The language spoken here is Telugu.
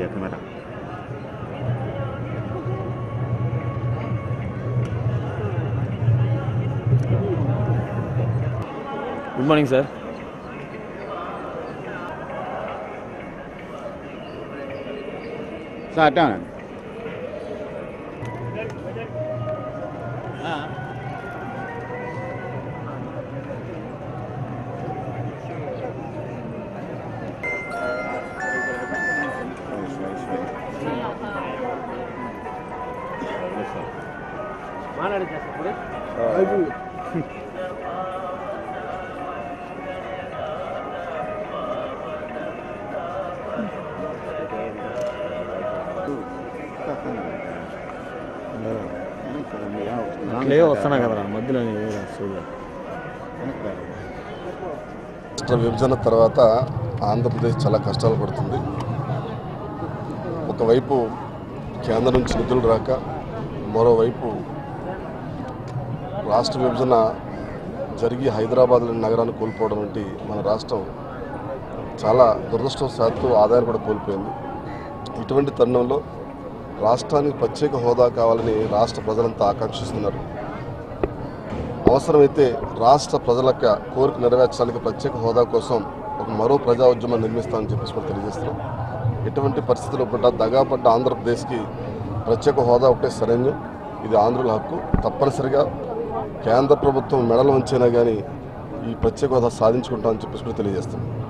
భయ్యా camera good morning sir sir అట్టే ఉండండి. లే వస్తున్నా కదా మధ్యలో చూడ రాష్ట్ర విభజన తర్వాత ఆంధ్రప్రదేశ్ చాలా కష్టాలు పడుతుంది ఒకవైపు కేంద్రం నుంచి నిధులు రాక మరోవైపు రాష్ట్ర విభజన జరిగి హైదరాబాద్ లాంటి నగరాన్ని కోల్పోవడం వంటి మన రాష్ట్రం చాలా దురదృష్టవశాత్తు ఆదాయాన్ని కూడా కోల్పోయింది ఇటువంటి తరుణంలో రాష్ట్రానికి ప్రత్యేక హోదా కావాలని రాష్ట్ర ప్రజలంతా ఆకాంక్షిస్తున్నారు అవసరమైతే రాష్ట్ర ప్రజల యొక్క కోరిక నెరవేర్చడానికి ప్రత్యేక హోదా కోసం ఒక మరో ప్రజా ఉద్యమం నిర్మిస్తామని చెప్పేసి కూడా తెలియజేస్తున్నాం ఎటువంటి పరిస్థితుల్లో పడ్డ దగాపడ్డ ఆంధ్రప్రదేశ్కి ప్రత్యేక హోదా ఒకటే సరైన్యం ఇది ఆంధ్రుల హక్కు తప్పనిసరిగా కేంద్ర ప్రభుత్వం మెడలు వంచైనా కానీ ఈ ప్రత్యేక హోదా సాధించుకుంటామని చెప్పేసి కూడా తెలియజేస్తున్నాం